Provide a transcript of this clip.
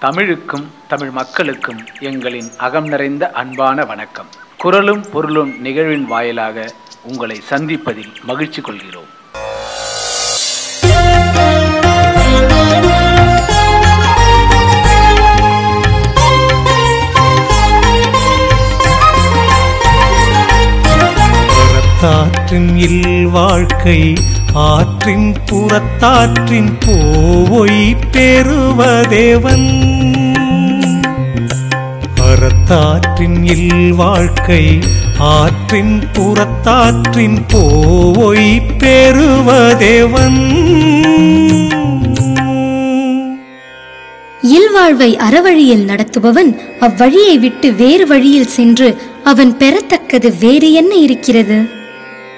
தமிழுக்கும் தமிழ் மக்களுக்கும் எங்களின் அகம் நிறைந்த அன்பான வணக்கம் குரலும் பொருளும் நிகழ்வின் வாயிலாக உங்களை சந்திப்பதில் மகிழ்ச்சி கொள்கிறோம் புறத்தாற்றின் இல் வாழ்க்கை ஆற்றின் புறத்தாற்றின் போய் பெறுவதேவன் அறத்தாற்றின் இல் வாழ்க்கை ஆற்றின் புறத்தாற்றின் போய் பெறுவதேவன் இல்வாழ்வை அறவழியில் நடத்துபவன் அவ்வழியை விட்டு வேறு வழியில் சென்று அவன் பெறத்தக்கது வேறு என்ன இருக்கிறது